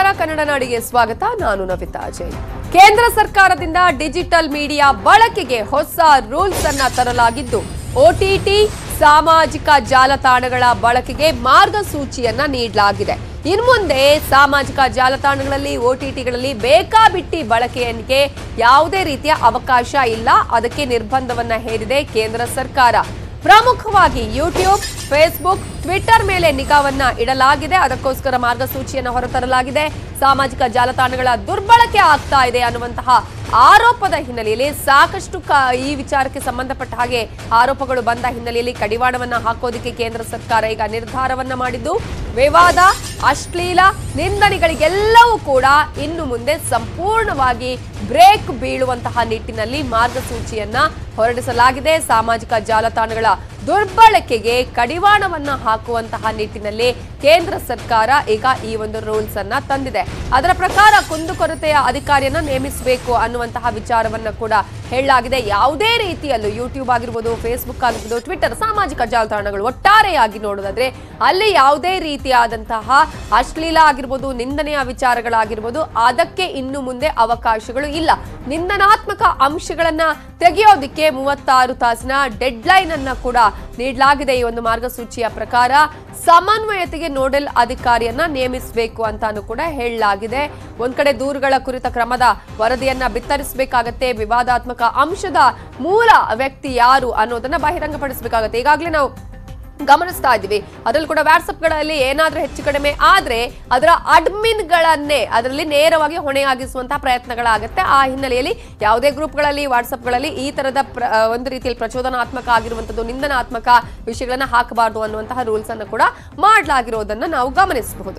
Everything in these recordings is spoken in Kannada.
ನಮಸ್ಕಾರ ಕನ್ನಡ ನಾಡಿಗೆ ಸ್ವಾಗತ ನಾನು ನವಿತಾ ಜೈನ್ ಕೇಂದ್ರ ಸರ್ಕಾರದಿಂದ ಡಿಜಿಟಲ್ ಮೀಡಿಯಾ ಬಳಕೆಗೆ ಹೊಸ ರೂಲ್ಸ್ ಅನ್ನ ತರಲಾಗಿದ್ದು ಒಟಿಟಿ ಸಾಮಾಜಿಕ ಜಾಲತಾಣಗಳ ಬಳಕೆಗೆ ಮಾರ್ಗಸೂಚಿಯನ್ನ ನೀಡಲಾಗಿದೆ ಇನ್ನು ಮುಂದೆ ಸಾಮಾಜಿಕ ಜಾಲತಾಣಗಳಲ್ಲಿ ಒಟಿಟಿಗಳಲ್ಲಿ ಬೇಕಾಬಿಟ್ಟಿ ಬಳಕೆಯನ್ಗೆ ಯಾವುದೇ ರೀತಿಯ ಅವಕಾಶ ಇಲ್ಲ ಅದಕ್ಕೆ ನಿರ್ಬಂಧವನ್ನ ಹೇರಿದೆ ಕೇಂದ್ರ ಸರ್ಕಾರ ಪ್ರಮುಖವಾಗಿ ಯೂಟ್ಯೂಬ್ ಫೇಸ್ಬುಕ್ ಟ್ವಿಟರ್ ಮೇಲೆ ನಿಗಾವನ್ನ ಇಡಲಾಗಿದೆ ಅದಕ್ಕೋಸ್ಕರ ಮಾರ್ಗಸೂಚಿಯನ್ನು ಹೊರತರಲಾಗಿದೆ ಸಾಮಾಜಿಕ ಜಾಲತಾಣಗಳ ದುರ್ಬಳಕೆ ಆಗ್ತಾ ಇದೆ ಅನ್ನುವಂತಹ ಆರೋಪದ ಹಿನ್ನೆಲೆಯಲ್ಲಿ ಸಾಕಷ್ಟು ಕ- ಈ ವಿಚಾರಕ್ಕೆ ಸಂಬಂಧಪಟ್ಟ ಹಾಗೆ ಆರೋಪಗಳು ಬಂದ ಹಿನ್ನೆಲೆಯಲ್ಲಿ ಕಡಿವಾಣವನ್ನ ಹಾಕೋದಕ್ಕೆ ಕೇಂದ್ರ ಸರ್ಕಾರ ಈಗ ನಿರ್ಧಾರವನ್ನ ಮಾಡಿದ್ದು ವಿವಾದ ಅಶ್ಲೀಲ ನಿಂದನೆಗಳಿಗೆಲ್ಲವೂ ಕೂಡ ಇನ್ನು ಮುಂದೆ ಸಂಪೂರ್ಣವಾಗಿ ಬ್ರೇಕ್ ಬೀಳುವಂತಹ ನಿಟ್ಟಿನಲ್ಲಿ ಮಾರ್ಗಸೂಚಿಯನ್ನ ಹೊರಡಿಸಲಾಗಿದೆ ಸಾಮಾಜಿಕ ಜಾಲತಾಣಗಳ ದುರ್ಬಳಕೆಗೆ ಕಡಿವಾಣವನ್ನ ಹಾಕುವಂತಹ ನಿಟ್ಟಿನಲ್ಲಿ ಕೇಂದ್ರ ಸರ್ಕಾರ ಈಗ ಈ ಒಂದು ರೂಲ್ಸ್ ಅನ್ನ ತಂದಿದೆ ಅದರ ಪ್ರಕಾರ ಕುಂದುಕೊರತೆಯ ಅಧಿಕಾರಿಯನ್ನ ನೇಮಿಸಬೇಕು ಅನ್ನುವಂತಹ ವಿಚಾರವನ್ನ ಕೂಡ ಹೇಳಲಾಗಿದೆ ಯಾವುದೇ ರೀತಿಯಲ್ಲೂ ಯೂಟ್ಯೂಬ್ ಆಗಿರ್ಬೋದು ಫೇಸ್ಬುಕ್ ಆಗಿರ್ಬೋದು ಟ್ವಿಟರ್ ಸಾಮಾಜಿಕ ಜಾಲತಾಣಗಳು ಒಟ್ಟಾರೆಯಾಗಿ ನೋಡೋದಾದ್ರೆ ಅಲ್ಲಿ ಯಾವುದೇ ರೀತಿಯಾದಂತಹ ಅಶ್ಲೀಲ ಆಗಿರ್ಬೋದು ನಿಂದನೆಯ ವಿಚಾರಗಳಾಗಿರ್ಬೋದು ಅದಕ್ಕೆ ಇನ್ನು ಮುಂದೆ ಅವಕಾಶಗಳು ಇಲ್ಲ ನಿಂದನಾತ್ಮಕ ಅಂಶಗಳನ್ನ ತೆಗೆಯೋದಿಕ್ಕೆ ಮೂವತ್ತಾರು ತಾಸಿನ ಡೆಡ್ ಲೈನ್ ಅನ್ನ ಕೂಡ ನೀಡಲಾಗಿದೆ ಈ ಒಂದು ಮಾರ್ಗಸೂಚಿಯ ಪ್ರಕಾರ ಸಮನ್ವಯತೆಗೆ ನೋಡೆಲ್ ಅಧಿಕಾರಿಯನ್ನ ನೇಮಿಸಬೇಕು ಅಂತಾನು ಕೂಡ ಹೇಳಲಾಗಿದೆ ಒಂದ್ ಕಡೆ ದೂರುಗಳ ಕುರಿತ ಕ್ರಮದ ವರದಿಯನ್ನ ಬಿತ್ತರಿಸಬೇಕಾಗತ್ತೆ ವಿವಾದಾತ್ಮಕ ಅಂಶದ ಮೂಲ ವ್ಯಕ್ತಿ ಯಾರು ಅನ್ನೋದನ್ನ ಬಹಿರಂಗಪಡಿಸಬೇಕಾಗತ್ತೆ ಈಗಾಗಲೇ ನಾವು ಗಮನಿಸ್ತಾ ಇದ್ದೀವಿ ಅದರಲ್ಲಿ ಕೂಡ ವಾಟ್ಸಪ್ಗಳಲ್ಲಿ ಏನಾದ್ರೂ ಹೆಚ್ಚು ಕಡಿಮೆ ಆದ್ರೆ ಅದರ ಅಡ್ಮಿನ್ಗಳನ್ನೇ ಅದರಲ್ಲಿ ನೇರವಾಗಿ ಹೊಣೆಯಾಗಿಸುವಂತಹ ಪ್ರಯತ್ನಗಳಾಗುತ್ತೆ ಆ ಹಿನ್ನೆಲೆಯಲ್ಲಿ ಯಾವುದೇ ಗ್ರೂಪ್ಗಳಲ್ಲಿ ವಾಟ್ಸಪ್ಗಳಲ್ಲಿ ಈ ತರದ ಪ್ರ- ಆ, ಒಂದು ರೀತಿಯಲ್ಲಿ ಪ್ರಚೋದನಾತ್ಮಕ ಆಗಿರುವಂತದ್ದು ನಿಂದನಾತ್ಮಕ ವಿಷಯಗಳನ್ನ ಹಾಕಬಾರದು ಅನ್ನುವಂತಹ ರೂಲ್ಸ್ ಅನ್ನು ಕೂಡ ಮಾಡಲಾಗಿರೋದನ್ನ ನಾವು ಗಮನಿಸಬಹುದು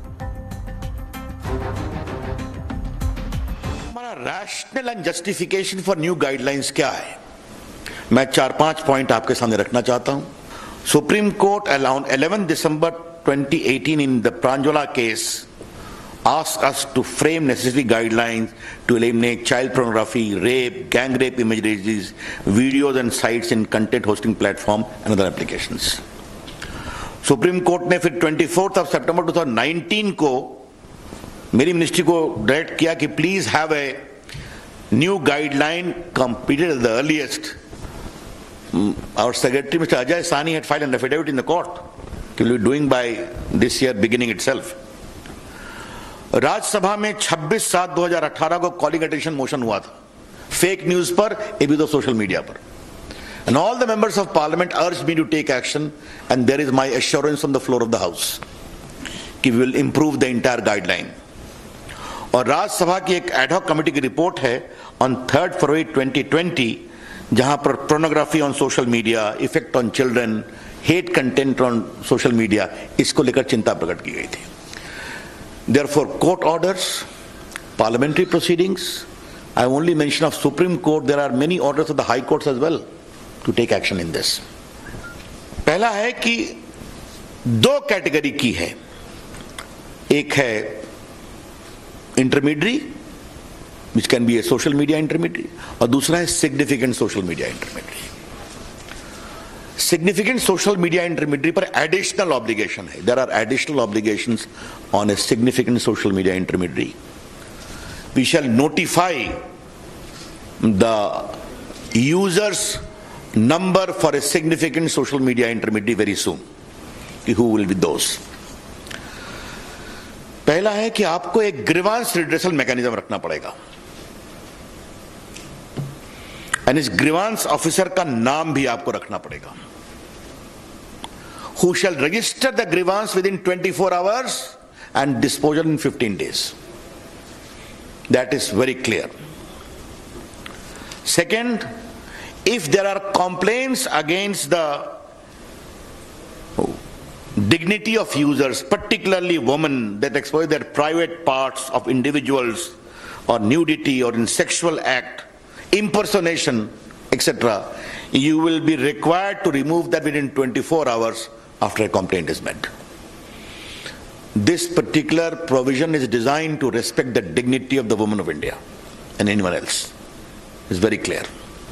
हमारा rational and justification for new guidelines क्या है मैं चार पांच पॉइंट आपके सामने रखना चाहता हूं सुप्रीम कोर्ट अलाउन 11 दिसंबर 2018 in the Pranjala case asked us to frame necessary guidelines to eliminate child pornography, rape, gang rape images, videos and sites in content hosting platform and other applications. Supreme Court ने फिर 24th ऑफ सितंबर 2019 को मेरी मिनिस्ट्री को डायरेक्ट किया कि please have a new guideline completed at the earliest our secretary mr ajay sani had filed an affidavit in the court he will be doing by this year beginning itself Rajya Sabha में 26 सात 2018 को कॉलिंग अटेंशन मोशन हुआ था फेक न्यूज पर ए भी तो सोशल मीडिया पर And all the members of parliament urged me to take action, and there is my assurance on the floor of the house कि we will improve the entire guideline. और राज्यसभा की एक एडहॉक कमेटी की रिपोर्ट है ऑन थर्ड फरवरी 2020 जहां पर pornography on social media effect on children hate content on social media इसको लेकर चिंता प्रकट की गई थी therefore court orders parliamentary proceedings I only mention of Supreme Court there are many orders of the High Courts as well to take action in this पहला है कि दो कैटेगरी की है एक है intermediary which can be a social media intermediary और दूसरा है significant social media intermediary significant social media intermediary पर एडिशनल ऑब्लिगेशन है there are additional obligation on a significant social media intermediary we shall notify the users number for a significant social media intermediary very soon. Who will be those? पहला है कि आपको एक ग्रीवांस रिड्रेसल मैकेनिज्म रखना पड़ेगा एंड इस ग्रीवांस ऑफिसर का नाम भी आपको रखना पड़ेगा who shall register the grievance within 24 hours and disposal in 15 days that is very clear second if there are complaints against the dignity of users, particularly women that expose their private parts of individuals or nudity or in sexual act, impersonation, etc., you will be required to remove that within 24 hours after a complaint is made. This particular provision is designed to respect the dignity of the woman of India and anyone else. It's very clear.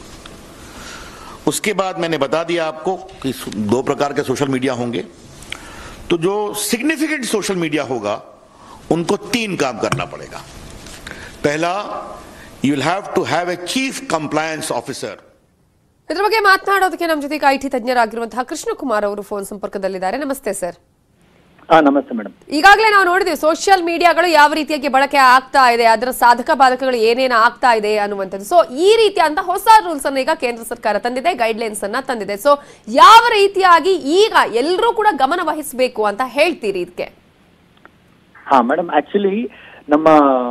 उसके बाद मैंने बता दिया आपको कि दो प्रकार के सोशल मीडिया होंगे तो जो सिग्निफिकेंट सोशल मीडिया होगा उनको तीन काम करना पड़ेगा पहला you will have to have a chief compliance officer ಇದ್ರ ಬಗ್ಗೆ ಮಾತನಾಡೋದಕ್ಕೆ ನಮ್ಮ ಜೊತೆಗೆ ಐ ಟಿ ತಜ್ಞರಾಗಿರುವಂತಹ ಕೃಷ್ಣಕುಮಾರ್ ಅವರು ಫೋನ್ ಸಂಪರ್ಕದಲ್ಲಿದ್ದಾರೆ ನಮಸ್ತೆ ಸರ್ ಹಾ ನಮಸ್ತೆ ಮೇಡಮ್ ಈಗಾಗಲೇ ನಾವು ನೋಡಿದ್ವಿ ಸೋಷಿಯಲ್ ಮೀಡಿಯಾಗಳು ಯಾವ ರೀತಿಯಾಗಿ ಬಳಕೆ ಆಗ್ತಾ ಇದೆ ಅದರ ಸಾಧಕ ಬಾಧಕಗಳು ಏನೇನು ಆಗ್ತಾ ಇದೆ ಅನ್ನುವಂಥದ್ದು ಸೊ ಈ ರೀತಿಯಾದಂತಹ ಹೊಸ ರೂಲ್ಸ್ ಅನ್ನ ಈಗ ಕೇಂದ್ರ ಸರ್ಕಾರ ತಂದಿದೆ ಗೈಡ್ ಲೈನ್ಸ್ ಅನ್ನ ತಂದಿದೆ ಸೊ ಯಾವ ರೀತಿಯಾಗಿ ಈಗ ಎಲ್ಲರೂ ಕೂಡ ಗಮನ ವಹಿಸಬೇಕು ಅಂತ ಹೇಳ್ತೀರಿ ಇದಕ್ಕೆ ಹಾ ಮೇಡಮ್ ಆಕ್ಚುಲಿ ನಮ್ಮ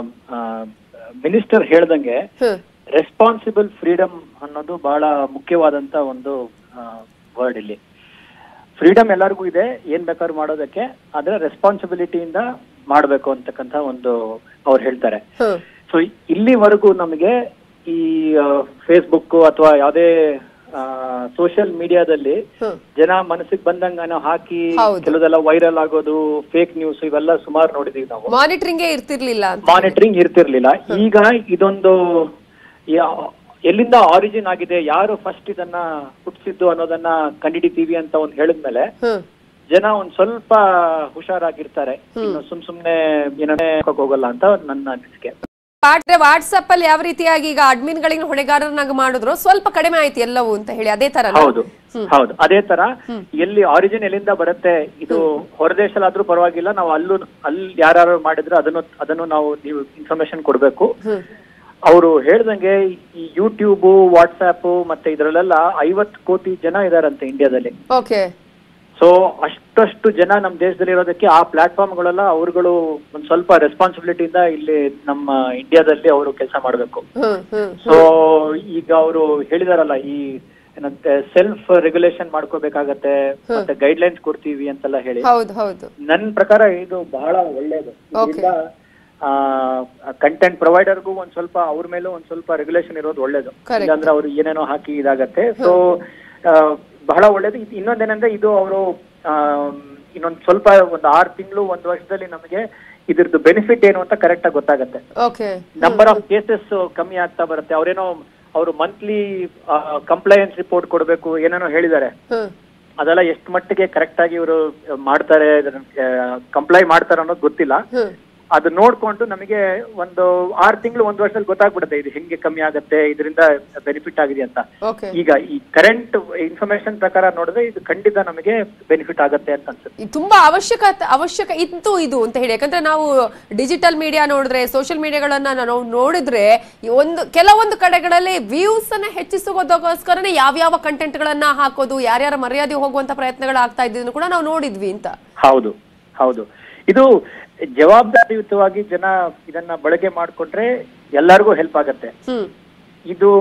ಮಿನಿಸ್ಟರ್ ಹೇಳ್ದಂಗೆ ಹ್ಮ್ ರೆಸ್ಪಾನ್ಸಿಬಲ್ ಫ್ರೀಡಮ್ ಅನ್ನೋದು ಬಹಳ ಮುಖ್ಯವಾದಂತ ಒಂದು ವರ್ಡ್ ಇಲ್ಲಿ ಫ್ರೀಡಮ್ ಎಲ್ಲರಿಗೂ ಇದೆ ಏನ್ ಬೇಕಾದ್ರೂ ಮಾಡೋದಕ್ಕೆ ಆದ್ರೆ ರೆಸ್ಪಾನ್ಸಿಬಿಲಿಟಿಯಿಂದ ಮಾಡಬೇಕು ಅಂತಕ್ಕಂತ ಒಂದು ಅವ್ರು ಹೇಳ್ತಾರೆ ಹ್ಮ್ ಸೊ ಇಲ್ಲಿವರೆಗೂ ನಮಗೆ ಈ ಫೇಸ್ಬುಕ್ ಅಥವಾ ಯಾವುದೇ ಸೋಷಿಯಲ್ ಮೀಡಿಯಾದಲ್ಲಿ ಹ್ಮ್ ಜನ ಮನಸ್ಸಿಗೆ ಬಂದಂಗ ಹಾಕಿ ಹೌದು. ಕೆಲವುದೆಲ್ಲ ವೈರಲ್ ಆಗೋದು ಫೇಕ್ ನ್ಯೂಸ್ ಇವೆಲ್ಲ ಸುಮಾರು ನೋಡಿದೀವಿ ನಾವು ಮಾನಿಟರಿಂಗೇ ಇರ್ತಿರ್ಲಿಲ್ಲ ಅಂತ ಮಾನಿಟರಿಂಗ್ ಇರ್ತಿರ್ಲಿಲ್ಲ ಈಗ ಇದೊಂದು ಯಾ- ಎಲ್ಲಿಂದ ಆರಿಜಿನ್ ಆಗಿದೆ ಯಾರು ಫಸ್ಟ್ ಇದನ್ನ ಹುಟ್ಟಿಸಿದ್ದು ಅನ್ನೋದನ್ನ ಕಂಡಿಡಿತೀವಿ ಅಂತ ಒಂದ್ ಹೇಳಿದ್ಮೇಲೆ ಹ್ಮ್ ಜನ ಒಂದ್ ಸ್ವಲ್ಪ ಹುಷಾರಾಗಿರ್ತಾರೆ ಇನ್ನು ಸುಮ್ ಸುಮ್ನೆ ಏನೇ ಹೋಗಲ್ಲ ಅಂತ ನನ್ನ ಅನಿಸಿಕೆ ಆದ್ರೆ ವಾಟ್ಸ್ಆಪ್ ಅಲ್ಲಿ ಯಾವ ರೀತಿಯಾಗಿ ಈಗ ಅಡ್ಮಿನ್ ಗಳಿಗೆ ಹೊಣೆಗಾರರನ್ನಾಗಿ ಮಾಡಿದ್ರು ಸ್ವಲ್ಪ ಕಡಿಮೆ ಆಯ್ತು ಎಲ್ಲವೂ ಅಂತ ಹೇಳಿ ಅದೇ ತರ ಹೌದು ಹೌದು ಅದೇ ತರ ಎಲ್ಲಿ ಆರಿಜಿನ್ ಎಲ್ಲಿಂದ ಬರುತ್ತೆ ಇದು ಹೊರದೇಶಲಾದ್ರೂ ಪರವಾಗಿಲ್ಲ ನಾವು ಅಲ್ಲೂ ಅಲ್ಲಿ ಯಾರು ಮಾಡಿದ್ರೆ ಅದನ್ನು ಅದನ್ನು ನಾವು ನೀವು ಇನ್ಫಾರ್ಮೇಶನ್ ಕೊಡ್ಬೇಕು ಹ್ಮ್ ಅವರು ಹೇಳ್ದಂಗೆ ಈ ಯೂಟ್ಯೂಬ್ ವಾಟ್ಸ್ಆಪ್ ಮತ್ತೆ ಇದ್ರಲ್ಲೆಲ್ಲ ಐವತ್ ಕೋಟಿ ಜನ ಇದಾರಂತೆ ಇಂಡಿಯಾದಲ್ಲಿ ಓಕೆ ಸೊ ಅಷ್ಟಷ್ಟು ಜನ ನಮ್ಮ ದೇಶದಲ್ಲಿ ಇರೋದಕ್ಕೆ ಆ ಪ್ಲಾಟ್ಫಾರ್ಮ್ಗಳೆಲ್ಲ ಅವ್ರುಗಳು ಒಂದ್ ಸ್ವಲ್ಪ ರೆಸ್ಪಾನ್ಸಿಬಿಲಿಟಿಯಿಂದ ಇಲ್ಲಿ ನಮ್ಮ ಇಂಡಿಯಾದಲ್ಲಿ ಅವರು ಕೆಲಸ ಮಾಡಬೇಕು ಹ್ಮ್ ಹ್ಮ್ ಸೊ ಈಗ ಅವರು ಹೇಳಿದಾರಲ್ಲ ಈ ಏನಂತೆ ಸೆಲ್ಫ್ ರೆಗ್ಯುಲೇಷನ್ ಮಾಡ್ಕೋಬೇಕಾಗತ್ತೆ ಮತ್ತೆ ಗೈಡ್ ಲೈನ್ಸ್ ಕೊಡ್ತೀವಿ ಅಂತೆಲ್ಲ ಹೇಳಿ ಹೌದು ಹೌದು ನನ್ ಪ್ರಕಾರ ಇದು ಬಹಳ ಒಳ್ಳೇದು Okay. ಕಂಟೆಂಟ್ ಪ್ರೊವೈಡರ್ಗೂ ಒಂದ್ ಸ್ವಲ್ಪ ಅವ್ರ ಮೇಲೂ ಒಂದ್ ಸ್ವಲ್ಪ ರೆಗ್ಯುಲೇಷನ್ ಇರೋದು ಒಳ್ಳೇದು Correct. ಇಲ್ಲಾಂದ್ರೆ ಅವ್ರು ಏನೇನೋ ಹಾಕಿ ಇದಾಗತ್ತೆ ಸೊ ಬಹಳ ಒಳ್ಳೇದು ಇದ್- ಇನ್ನೊಂದೇನಂದ್ರೆ ಇದು ಅವರು ಇನ್ನೊಂದ್ ಸ್ವಲ್ಪ ಒಂದ್ ಆರು ತಿಂಗಳು ಒಂದ್ ವರ್ಷದಲ್ಲಿ ನಮಗೆ ಇದ್ರದ್ದು ಬೆನಿಫಿಟ್ ಏನು ಅಂತ ಕರೆಕ್ಟ್ ಆಗಿ ಗೊತ್ತಾಗತ್ತೆ ಓಕೆ ನಂಬರ್ ಆಫ್ ಕೇಸಸ್ ಕಮ್ಮಿ ಆಗ್ತಾ ಬರುತ್ತೆ ಅವ್ರೇನೋ ಅವರು ಮಂತ್ಲಿ ಕಂಪ್ಲೈನ್ಸ್ ರಿಪೋರ್ಟ್ ಕೊಡಬೇಕು ಏನೇನೋ ಹೇಳಿದ್ದಾರೆ ಹ್ಮ್ ಅದೆಲ್ಲ ಎಷ್ಟು ಮಟ್ಟಿಗೆ ಕರೆಕ್ಟ್ ಆಗಿ ಇವರು ಮಾಡ್ತಾರೆ ಕಂಪ್ಲೈ ಮಾಡ್ತಾರೆ ಅನ್ನೋದು ಗೊತ್ತಿಲ್ಲ ಹ್ಮ್ ಅದು ನೋಡ್ಕೊಂಡು ನಮಗೆ ಒಂದು ಆರು ತಿಂಗಳು ಒಂದು ವರ್ಷದಲ್ಲಿ ಗೊತ್ತಾಗ್ಬಿಡುತ್ತೆ ಇದು ಹೆಂಗೆ ಕಮ್ಮಿ ಆಗುತ್ತೆ ಇದರಿಂದ ಬೆನಿಫಿಟ್ ಆಗಿದೆ ಅಂತ ಓಕೆ ಈಗ ಈ ಕರೆಂಟ್ ಇನ್ಫಾರ್ಮೇಶನ್ ಪ್ರಕಾರ ನೋಡಿದ್ರೆ ಇದು ಖಂಡಿತ ನಮಗೆ ಬೆನಿಫಿಟ್ ಆಗತ್ತೆ ಅಂತ ಅನ್ಸುತ್ತೆ ಇದು ತುಂಬಾ ಅವಶ್ಯಕ ಅವಶ್ಯಕ ಇತ್ತು ಇದು ಅಂತ ಹೇಳಿ ಯಾಕಂದ್ರೆ ನಾವು ಡಿಜಿಟಲ್ ಮೀಡಿಯಾ ನೋಡಿದ್ರೆ ಸೋಷಿಯಲ್ ಮೀಡಿಯಾಗಳನ್ನ ನಾವು ನೋಡಿದ್ರೆ ಈ ಒಂದು ಕೆಲವೊಂದು ಕಡೆಗಳಲ್ಲಿ ವ್ಯೂಸ್ ಅನ್ನ ಹೆಚ್ಚಿಸೋದಕ್ಕೋಸ್ಕರನೇ ಯಾವ್ಯಾವ ಕಂಟೆಂಟ್ ಗಳನ್ನ ಹಾಕೋದು ಯಾರ್ಯಾರ ಮರ್ಯಾದೆ ಹೋಗುವಂತ ಪ್ರಯತ್ನಗಳು ಆಗ್ತಾ ಇದ್ದನ್ನು ಕೂಡ ನಾವು ನೋಡಿದ್ವಿ ಅಂತ ಹೌದು ಹೌದು ಇದು ಜವಾಬ್ದಾರಿಯುತವಾಗಿ ಜನ ಇದನ್ನ ಬಳಕೆ ಮಾಡ್ಕೊಂಡ್ರೆ ಎಲ್ಲರಿಗೂ ಹೆಲ್ಪ್ ಆಗತ್ತೆ ಹ್ಮ್ ಇದು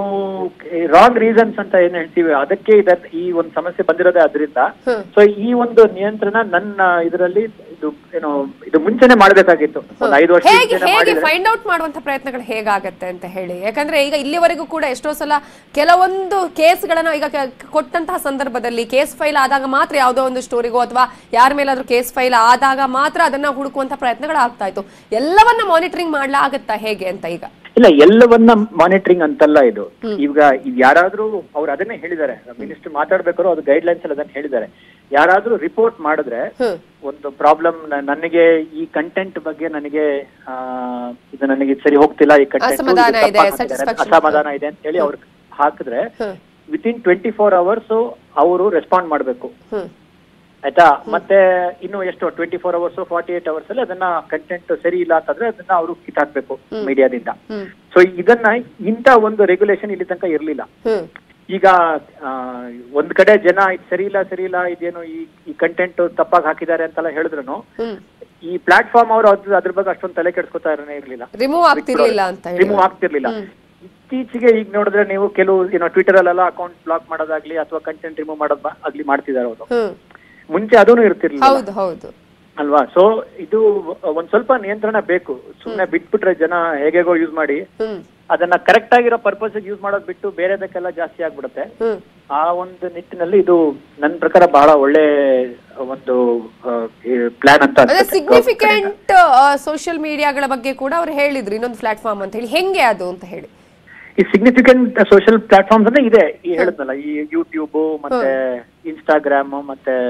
ರಾಂಗ್ ರೀಸನ್ಸ್ ಅಂತ ಏನ್ ಹೇಳ್ತೀವಿ ಅದಕ್ಕೆ ಇದ ಈ ಒಂದು ಸಮಸ್ಯೆ ಬಂದಿರೋದೇ ಅದರಿಂದ ಹ್ಮ್. ಸೊ ಈ ಒಂದು ನಿಯಂತ್ರಣ ನನ್ನ ಇದರಲ್ಲಿ ಇದು ಏನೋ ಇದು ಮುಂಚೆನೆ ಮಾಡ್ಬೇಕಾಗಿತ್ತು ಒಂದು ಐದು ವರ್ಷ ಹೇಗೆ ಮುಂಚೆನೆ ಹೇಗೆ ಮಾಡಿದ್ರೆ ಫೈಂಡ್ ಔಟ್ ಮಾಡುವಂತ ಪ್ರಯತ್ನಗಳು ಹೇಗಾಗತ್ತೆ ಅಂತ ಹೇಳಿ ಯಾಕಂದ್ರೆ ಈಗ ಇಲ್ಲಿವರೆಗೂ ಕೂಡ ಎಷ್ಟೋ ಸಲ ಕೆಲವೊಂದು ಕೇಸ್ಗಳನ್ನ ಈಗ ಕ- ಕೊಟ್ಟಂತಹ ಸಂದರ್ಭದಲ್ಲಿ ಕೇಸ್ ಫೈಲ್ ಆದಾಗ ಮಾತ್ರ ಯಾವುದೋ ಒಂದು ಸ್ಟೋರಿಗೋ ಅಥವಾ ಯಾರ ಮೇಲಾದ್ರೂ ಕೇಸ್ ಫೈಲ್ ಆದಾಗ ಮಾತ್ರ ಅದನ್ನ ಹುಡುಕುವಂತ ಪ್ರಯತ್ನಗಳು ಆಗ್ತಾ ಇತ್ತು ಎಲ್ಲವನ್ನ ಮಾನಿಟರಿಂಗ್ ಮಾಡ್ಲಾಗತ್ತಾ ಹೇಗೆ ಅಂತ ಈಗ ಇಲ್ಲ ಎಲ್ಲವನ್ನ ಮಾನಿಟರಿಂಗ್ ಅಂತಲ್ಲ ಇದು ಈಗ ಇದು ಯಾರಾದ್ರೂ ಅವ್ರು ಅದನ್ನೇ ಹೇಳಿದ್ದಾರೆ ಮಿನಿಸ್ಟರ್ ಮಾತಾಡ್ಬೇಕಾದ್ರು ಅದು ಗೈಡ್ ಲೈನ್ಸ್ ಅಲ್ಲಿ ಅದನ್ನ ಹೇಳಿದ್ದಾರೆ ಯಾರಾದ್ರೂ ರಿಪೋರ್ಟ್ ಮಾಡಿದ್ರೆ ಹ್ಮ್ ಒಂದು ಪ್ರಾಬ್ಲಮ್ ನನಗೆ ಈ ಕಂಟೆಂಟ್ ಬಗ್ಗೆ ನನಗೆ ಆ, ಇದು ನನಗೆ ಇದು ಸರಿ ಹೋಗ್ತಿಲ್ಲ ಈ ಅಸಮಾಧಾನ ಇದೆ, ಕಂಟೆಂಟ್ satisfaction. ಅಸಮಾಧಾನ ಇದೆ ಅಂತ ಹೇಳಿ ಅವ್ರಿಗೆ ಹಾಕಿದ್ರೆ hmm within twenty four hours ಅವರು ರೆಸ್ಪಾಂಡ್ ಮಾಡಬೇಕು ಹ್ಮ್ ಆಯ್ತಾ ಮತ್ತೆ ಇನ್ನು ಎಷ್ಟು twenty four hours forty eight hours ಅಲ್ಲಿ ಅದನ್ನ ಕಂಟೆಂಟ್ ಸರಿ ಇಲ್ಲ ಅಂತಂದ್ರೆ ಅದನ್ನ ಅವರು ಕಿತ್ತಾಕ್ಬೇಕು ಮೀಡಿಯಾದಿಂದ ಹ್ಮ್ ಸೊ ಇದನ್ನ ಇಂತ ಒಂದು ರೆಗ್ಯುಲೇಷನ್ ಇಲ್ಲಿ ತನಕ ಇರ್ಲಿಲ್ಲ ಹ್ಮ್ ಈಗ ಆ, ಒಂದ್ ಕಡೆ ಜನ ಇದು ಸರಿ ಇಲ್ಲ ಸರಿ ಇಲ್ಲ ಇದೇನು ಈ ಈ ಕಂಟೆಂಟ್ ತಪ್ಪಾಗಿ ಹಾಕಿದ್ದಾರೆ ಅಂತೆಲ್ಲ ಹೇಳಿದ್ರು ಹ್ಮ್ ಈ ಪ್ಲಾಟ್ಫಾರ್ಮ್ ಅವರು ಅದ್ರ ಅದ್ರ ಬಗ್ಗೆ ಅಷ್ಟೊಂದು ತಲೆ ಕೆಡ್ಸ್ಕೊತಾ ಇರ್ಲಿಲ್ಲ ರಿಮೂವ್ ಆಗ್ತಿರ್ಲಿಲ್ಲ ಅಂತ ಹೇಳಿ ರಿಮೂವ್ ಆಗ್ತಿರ್ಲಿಲ್ಲ ಇತ್ತೀಚೆಗೆ ಈಗ ನೋಡಿದ್ರೆ ನೀವು ಕೆಲವು ಏನೋ ಟ್ವಿಟರ್ ಅಲ್ಲೆಲ್ಲ ಅಕೌಂಟ್ ಬ್ಲಾಕ್ ಮಾಡೋದಾಗ್ಲಿ ಅಥವಾ ಕಂಟೆಂಟ್ ರಿಮೂವ್ ಮಾಡೋದ್ ಬ- ಆಗ್ಲಿ ಮಾಡ್ತಿದ್ದಾರೆ ಅವರು ಹ್ಮ್ ಮುಂಚೆ ಅದೂ ಇರ್ತಿರ್ಲಿಲ್ಲ ಹೌದು ಹೌದು ಅಲ್ವಾ ಸೊ ಇದು ಒಂದ್ ಸ್ವಲ್ಪ ನಿಯಂತ್ರಣ ಬೇಕು ಸುಮ್ನೆ ಬಿಟ್ಬಿಟ್ರೆ ಜನ ಹೇಗೇಗೋ ಯೂಸ್ ಮಾಡಿ ಹ್ಮ್ ಅದನ್ನ ಕರೆಕ್ಟ್ ಆಗಿರೋ ಪರ್ಪಸ್ ಯೂಸ್ ಮಾಡೋದ್ ಬಿಟ್ಟು ಬೇರೆದಕ್ಕೆಲ್ಲ ಜಾಸ್ತಿ ಆಗ್ಬಿಡುತ್ತೆ ಹ್ಮ್ ಆ ಒಂದು ನಿಟ್ಟಿನಲ್ಲಿ ಇದು ನನ್ನ ಪ್ರಕಾರ ಬಹಳ ಒಳ್ಳೆ ಒಂದು ಪ್ಲಾನ್ ಅಂತ ಅದೇ ಅನ್ಸುತ್ತೆ. ಸಿಗ್ನಿಫಿಕೆಂಟ್ ಸೋಷಿಯಲ್ ಮೀಡಿಯಾಗಳ ಬಗ್ಗೆ ಕೂಡ ಅವ್ರು ಹೇಳಿದ್ರು ಇನ್ನೊಂದು ಪ್ಲಾಟ್ಫಾರ್ಮ್ ಅಂತ ಹೇಳಿ ಹೆಂಗೆ ಅದು ಅಂತ ಹೇಳಿ ಈ ಸಿಗ್ನಿಫಿಕೆಂಟ್ ಸೋಷಿಯಲ್ ಪ್ಲಾಟ್ಫಾರ್ಮ್ಸ್ ಅಂದ್ರೆ ಇದೆ ಈ ಹೇಳಿದ್ನಲ್ಲ ಈ ಯೂಟ್ಯೂಬ್ ಮತ್ತೆ ಇನ್ಸ್ಟಾಗ್ರಾಮ್ ಮತ್ತೆ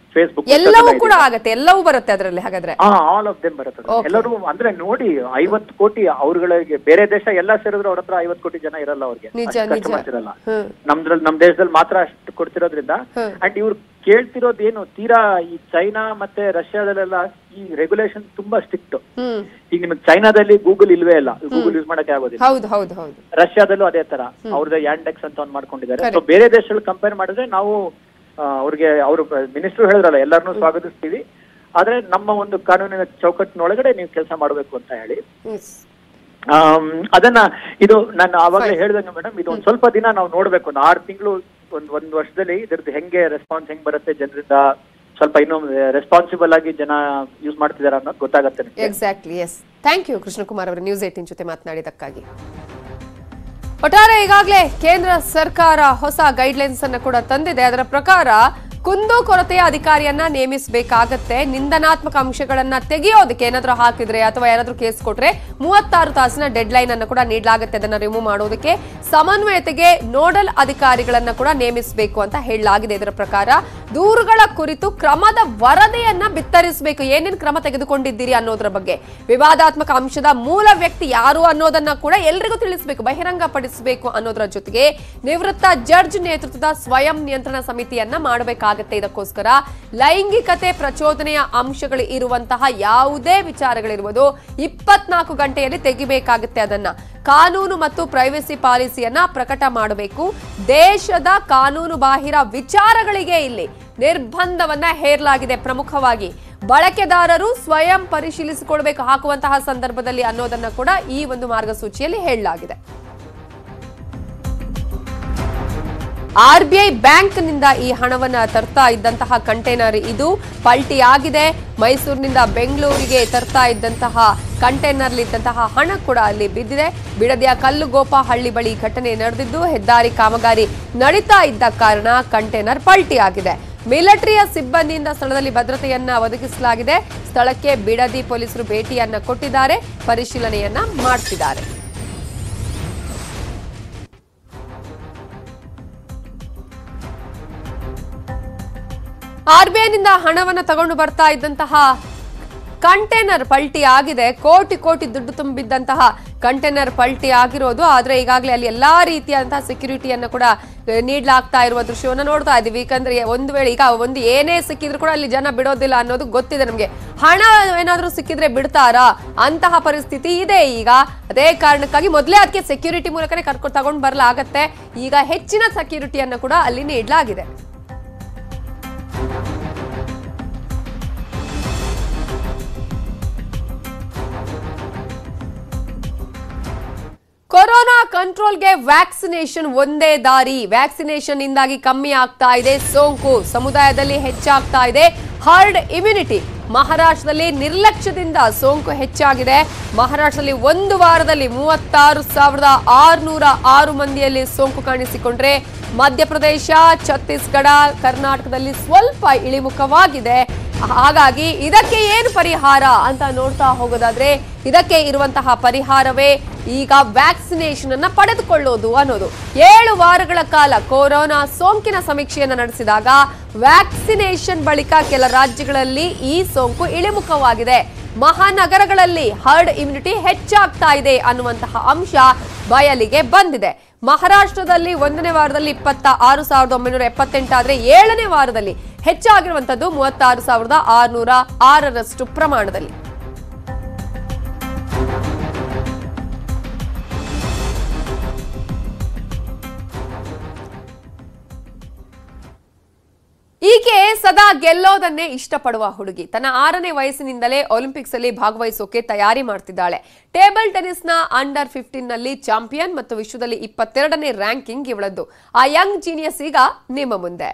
ಫೇಸ್ಬುಕ್ ಎಲ್ಲವೂ ಕೂಡ ಆಗತ್ತೆ ಎಲ್ಲವೂ ಬರುತ್ತೆ ಅದರಲ್ಲಿ ಹಾಗಾದ್ರೆ ಹಾ ಆಲ್ ಆಫ್ ದೆಮ್ ಬರುತ್ತೆ Okay. ಎಲ್ಲರೂ ಅಂದ್ರೆ ನೋಡಿ ಐವತ್ತು ಕೋಟಿ ಅವ್ರಗಳಿಗೆ ಬೇರೆ ದೇಶ ಎಲ್ಲ ಸೇರಿದ್ರು ಅವ್ರ ಹತ್ರ ಐವತ್ತು ಕೋಟಿ ಜನ ಇರಲ್ಲ ಅವ್ರಿಗೆ ನಿಜ, ಅಷ್ಟು ನಿಜ. customers ಇರಲ್ಲ ಹ್ಮ್. ನಮ್ದ್ರಲ್ಲಿ ನಮ್ ದೇಶದಲ್ಲಿ ಮಾತ್ರ ಅಷ್ಟು ಕೊಡ್ತಿರೋದ್ರಿಂದ ಹ್ಮ್. ಅಂಡ್ ಇವ್ರು ಕೇಳ್ತಿರೋದು ಏನು ತೀರಾ ಈ ಚೈನಾ ಮತ್ತೆ ರಷ್ಯಾದಲ್ಲೆಲ್ಲ ಈ ರೆಗ್ಯುಲೇಷನ್ ತುಂಬಾ ಸ್ಟ್ರಿಕ್ಟ್ ಹ್ಮ್ ಈಗ ನಿಮಗೆ ಚೈನಾದಲ್ಲಿ ಗೂಗಲ್ ಇಲ್ವೇ ಇಲ್ಲ ಗೂಗಲ್ ಯೂಸ್ ಮಾಡಕ್ಕೆ ಆಗೋದಿಲ್ಲ ಹೌದು ಹೌದು ಹೌದು ರಷ್ಯಾದಲ್ಲೂ ಅದೇ ತರ ಅವ್ರದ್ದು ಯಾಂಡೆಕ್ಸ್ ಅಂತ ಒಂದ್ ಮಾಡ್ಕೊಂಡಿದ್ದಾರೆ Correct. ಸೊ ಬೇರೆ ದೇಶಗಳು ಕಂಪೇರ್ ಮಾಡಿದ್ರೆ ನಾವು ಆ, ಅವ್ರಿಗೆ ಅವರು ಮಿನಿಸ್ಟ್ರು ಹೇಳಿದ್ರಲ್ಲ ಎಲ್ಲರನ್ನೂ ಸ್ವಾಗತಿಸ್ತೀವಿ ಆದ್ರೆ ನಮ್ಮ ಒಂದು ಕಾನೂನಿನ ಚೌಕಟ್ಟಿನೊಳಗಡೆ ನೀವು ಕೆಲಸ ಮಾಡಬೇಕು ಅಂತ ಹೇಳಿ Yes. ಆಮ್, ಅದನ್ನ ಇದು ನಾನು ಆವಾಗಲೇ ಹೇಳ್ದಂಗೆ ಮೇಡಮ್ ಇದು ಒಂದ್ ಸ್ವಲ್ಪ ದಿನ ನಾವು ನೋಡ್ಬೇಕು ಒಂದು ಆರು ತಿಂಗಳು ಒಂದ್ ಒಂದ್ ವರ್ಷದಲ್ಲಿ ಇದ್ರದ್ದು ಹೆಂಗೆ ರೆಸ್ಪಾನ್ಸ್ ಹೆಂಗ್ ಬರುತ್ತೆ ಜನರಿಂದ ಸ್ವಲ್ಪ ಇನ್ನೂ ರೆಸ್ಪಾನ್ಸಿಬಲ್ ಆಗಿ ಜನ ಯೂಸ್ ಮಾಡ್ತಿದಾರ ಅನ್ನೋದು ಗೊತ್ತಾಗತ್ತೆ ನಿಮ್ಗೆ exactly yes thank you Krishnakumar ಅವರ ನ್ಯೂಸ್ ಏಟಿನ್ ಜೊತೆ ಮಾತನಾಡಿದಕ್ಕಾಗಿ ಒಟ್ಟಾರೆ ಈಗಾಗಲೇ ಕೇಂದ್ರ ಸರ್ಕಾರ ಹೊಸ ಗೈಡ್ಲೈನ್ಸ್ ಅನ್ನ ಕೂಡ ತಂದಿದೆ ಅದರ ಪ್ರಕಾರ ಕುಂದು ಕೊರತೆಯ ಅಧಿಕಾರಿಯನ್ನ ನೇಮಿಸಬೇಕಾಗತ್ತೆ ನಿಂದನಾತ್ಮಕ ಅಂಶಗಳನ್ನ ತೆಗೆಯೋದಕ್ಕೆ ಏನಾದ್ರೂ ಹಾಕಿದ್ರೆ ಅಥವಾ ಯಾರಾದ್ರೂ ಕೇಸ್ ಕೊಟ್ರೆ ಮೂವತ್ತಾರು ತಾಸಿನ ಡೆಡ್ ಲೈನ್ ಅನ್ನು ಕೂಡ ನೀಡಲಾಗುತ್ತೆ ಅದನ್ನ ರಿಮೂವ್ ಮಾಡೋದಕ್ಕೆ ಸಮನ್ವಯತೆಗೆ ನೋಡಲ್ ಅಧಿಕಾರಿಗಳನ್ನ ಕೂಡ ನೇಮಿಸಬೇಕು ಅಂತ ಹೇಳಲಾಗಿದೆ ಇದರ ಪ್ರಕಾರ ದೂರುಗಳ ಕುರಿತು ಕ್ರಮದ ವರದಿಯನ್ನ ಬಿತ್ತರಿಸಬೇಕು ಏನೇನು ಕ್ರಮ ತೆಗೆದುಕೊಂಡಿದ್ದೀರಿ ಅನ್ನೋದ್ರ ಬಗ್ಗೆ ವಿವಾದಾತ್ಮಕ ಅಂಶದ ಮೂಲ ವ್ಯಕ್ತಿ ಯಾರು ಅನ್ನೋದನ್ನ ಕೂಡ ಎಲ್ರಿಗೂ ತಿಳಿಸಬೇಕು ಬಹಿರಂಗ ಪಡಿಸಬೇಕು ಅನ್ನೋದರ ಜೊತೆಗೆ ನಿವೃತ್ತ ಜಡ್ಜ್ ನೇತೃತ್ವದ ಸ್ವಯಂ ನಿಯಂತ್ರಣ ಸಮಿತಿಯನ್ನ ಮಾಡಬೇಕಾಗತ್ತೆ ಇದಕ್ಕೋಸ್ಕರ ಲೈಂಗಿಕತೆ ಪ್ರಚೋದನೆಯ ಅಂಶಗಳು ಇರುವಂತಹ ಯಾವುದೇ ವಿಚಾರಗಳಿರುವುದು ಇಪ್ಪತ್ನಾಲ್ಕು ಗಂಟೆಯಲ್ಲಿ ತೆಗಿಬೇಕಾಗುತ್ತೆ ಅದನ್ನ ಕಾನೂನು ಮತ್ತು ಪ್ರೈವಸಿ ಪಾಲಿಸಿಯನ್ನ ಪ್ರಕಟ ಮಾಡಬೇಕು ದೇಶದ ಕಾನೂನು ಬಾಹಿರ ವಿಚಾರಗಳಿಗೆ ಇಲ್ಲಿ ನಿರ್ಬಂಧವನ್ನ ಹೇರಲಾಗಿದೆ ಪ್ರಮುಖವಾಗಿ ಬಳಕೆದಾರರು ಸ್ವಯಂ ಪರಿಶೀಲಿಸಿಕೊಳ್ಬೇಕು ಹಾಕುವಂತಹ ಸಂದರ್ಭದಲ್ಲಿ ಅನ್ನೋದನ್ನ ಕೂಡ ಈ ಒಂದು ಮಾರ್ಗಸೂಚಿಯಲ್ಲಿ ಹೇಳಲಾಗಿದೆ ಆರ್ಬಿಐ ಬ್ಯಾಂಕ್ನಿಂದ ಈ ಹಣವನ್ನ ತರ್ತಾ ಇದ್ದಂತಹ ಕಂಟೈನರ್ ಇದು ಪಲ್ಟಿಯಾಗಿದೆ ಮೈಸೂರಿನಿಂದ ಬೆಂಗಳೂರಿಗೆ ತರ್ತಾ ಇದ್ದಂತಹ ಕಂಟೈನರ್ ಇದ್ದಂತಹ ಹಣ ಕೂಡ ಅಲ್ಲಿ ಬಿದ್ದಿದೆ ಬಿಡದಿಯ ಕಲ್ಲುಗೋಪ ಹಳ್ಳಿ ಬಳಿ ಘಟನೆ ನಡೆದಿದ್ದು ಹೆದ್ದಾರಿ ಕಾಮಗಾರಿ ನಡೀತಾ ಇದ್ದ ಕಾರಣ ಕಂಟೈನರ್ ಪಲ್ಟಿಯಾಗಿದೆ ಮಿಲಿಟರಿಯ ಸಿಬ್ಬಂದಿಯಿಂದ ಸ್ಥಳದಲ್ಲಿ ಭದ್ರತೆಯನ್ನ ಒದಗಿಸಲಾಗಿದೆ ಸ್ಥಳಕ್ಕೆ ಬಿಡದಿ ಪೊಲೀಸರು ಭೇಟಿಯನ್ನ ಕೊಟ್ಟಿದ್ದಾರೆ ಪರಿಶೀಲನೆಯನ್ನ ಮಾಡ್ತಿದ್ದಾರೆ ಆರ್ಬಿಐನಿಂದ ಹಣವನ್ನ ತಗೊಂಡು ಬರ್ತಾ ಇದ್ದಂತಹ ಕಂಟೈನರ್ ಪಲ್ಟಿ ಆಗಿದೆ ಕೋಟಿ ಕೋಟಿ ದುಡ್ಡು ತುಂಬಿದ್ದಂತಹ ಕಂಟೈನರ್ ಪಲ್ಟಿ ಆಗಿರೋದು ಆದ್ರೆ ಈಗಾಗಲೇ ಅಲ್ಲಿ ಎಲ್ಲಾ ರೀತಿಯಾದಂತಹ ಸೆಕ್ಯೂರಿಟಿಯನ್ನು ಕೂಡ ಆ, ನೀಡಲಾಗ್ತಾ ಇರುವ ದೃಶ್ಯವನ್ನು ನೋಡ್ತಾ ಇದೀವಿ ಯಾಕಂದ್ರೆ ಒಂದು ವೇಳೆ ಈಗ ಒಂದು ಏನೇ ಸಿಕ್ಕಿದ್ರು ಕೂಡ ಅಲ್ಲಿ ಜನ ಬಿಡೋದಿಲ್ಲ ಅನ್ನೋದು ಗೊತ್ತಿದೆ ನಮಗೆ ಹಣ ಏನಾದ್ರೂ ಸಿಕ್ಕಿದ್ರೆ ಬಿಡ್ತಾರಾ ಅಂತಹ ಪರಿಸ್ಥಿತಿ ಇದೆ ಈಗ ಅದೇ ಕಾರಣಕ್ಕಾಗಿ ಮೊದಲೇ ಅದಕ್ಕೆ ಸೆಕ್ಯೂರಿಟಿ ಮೂಲಕನೇ ಕರ್ಕೊಂಡು ತಗೊಂಡು ಬರಲಾಗತ್ತೆ ಈಗ ಹೆಚ್ಚಿನ ಸೆಕ್ಯೂರಿಟಿಯನ್ನು ಕೂಡ ಅಲ್ಲಿ ನೀಡಲಾಗಿದೆ ಕೊರೋನಾ ಕಂಟ್ರೋಲ್ಗೆ ವ್ಯಾಕ್ಸಿನೇಷನ್ ಒಂದೇ ದಾರಿ ವ್ಯಾಕ್ಸಿನೇಷನ್ ಇಂದಾಗಿ ಕಮ್ಮಿ ಆಗ್ತಾ ಇದೆ ಸೋಂಕು ಸಮುದಾಯದಲ್ಲಿ ಹೆಚ್ಚಾಗ್ತಾ ಇದೆ ಹರ್ಡ್ ಇಮ್ಯುನಿಟಿ ಮಹಾರಾಷ್ಟ್ರದಲ್ಲಿ ನಿರ್ಲಕ್ಷ್ಯದಿಂದ ಸೋಂಕು ಹೆಚ್ಚಾಗಿದೆ ಮಹಾರಾಷ್ಟ್ರದಲ್ಲಿ ಒಂದು ವಾರದಲ್ಲಿ ಮೂವತ್ತಾರು ಸಾವಿರದ ಆರುನೂರ ಆರು ಮಂದಿಯಲ್ಲಿ ಸೋಂಕು ಕಾಣಿಸಿಕೊಂಡ್ರೆ ಮಧ್ಯಪ್ರದೇಶ ಛತ್ತೀಸ್ಗಢ ಕರ್ನಾಟಕದಲ್ಲಿ ಸ್ವಲ್ಪ ಇಳಿಮುಖವಾಗಿದೆ ಹಾಗಾಗಿ ಇದಕ್ಕೆ ಏನು ಪರಿಹಾರ ಅಂತ ನೋಡ್ತಾ ಹೋಗೋದಾದ್ರೆ ಇದಕ್ಕೆ ಇರುವಂತಹ ಪರಿಹಾರವೇ ಈಗ ವ್ಯಾಕ್ಸಿನೇಷನ್ ಅನ್ನ ಪಡೆದುಕೊಳ್ಳೋದು ಅನ್ನೋದು ಏಳು ವಾರಗಳ ಕಾಲ ಕೊರೋನಾ ಸೋಂಕಿನ ಸಮೀಕ್ಷೆಯನ್ನ ನಡೆಸಿದಾಗ ವ್ಯಾಕ್ಸಿನೇಷನ್ ಬಳಿಕ ಕೆಲ ರಾಜ್ಯಗಳಲ್ಲಿ ಈ ಸೋಂಕು ಇಳಿಮುಖವಾಗಿದೆ ಮಹಾನಗರಗಳಲ್ಲಿ ಹರ್ಡ್ ಇಮ್ಯುನಿಟಿ ಹೆಚ್ಚಾಗ್ತಾ ಇದೆ ಅನ್ನುವಂತಹ ಅಂಶ ಬಯಲಿಗೆ ಬಂದಿದೆ ಮಹಾರಾಷ್ಟ್ರದಲ್ಲಿ ಒಂದನೇ ವಾರದಲ್ಲಿ ಇಪ್ಪತ್ತ ಆರು ಸಾವಿರದ ಒಂಬೈನೂರ ಎಪ್ಪತ್ತೆಂಟಾದ್ರೆ ಏಳನೇ ವಾರದಲ್ಲಿ ಹೆಚ್ಚಾಗಿರುವಂತದ್ದು ಮೂವತ್ತಾರು ಸಾವಿರದ ಆರುನೂರ ಆರರಷ್ಟು ಪ್ರಮಾಣದಲ್ಲಿ ಈಕೆ ಸದಾ ಗೆಲ್ಲೋದನ್ನೇ ಇಷ್ಟಪಡುವ ಹುಡುಗಿ ತನ್ನ ಆರನೇ ವಯಸ್ಸಿನಿಂದಲೇ ಒಲಿಂಪಿಕ್ಸ್ ಅಲ್ಲಿ ಭಾಗವಹಿಸೋಕೆ ತಯಾರಿ ಮಾಡ್ತಿದ್ದಾಳೆ ಟೇಬಲ್ ಟೆನಿಸ್ನ ಅಂಡರ್ ಫಿಫ್ಟೀನ್ ನಲ್ಲಿ ಚಾಂಪಿಯನ್ ಮತ್ತು ವಿಶ್ವದಲ್ಲಿ ಇಪ್ಪತ್ತೆರಡನೇ ರ್ಯಾಂಕಿಂಗ್ ಇವಳದ್ದು ಆ ಯಂಗ್ ಜೀನಿಯಸ್ ಈಗ ನಿಮ್ಮ ಮುಂದೆ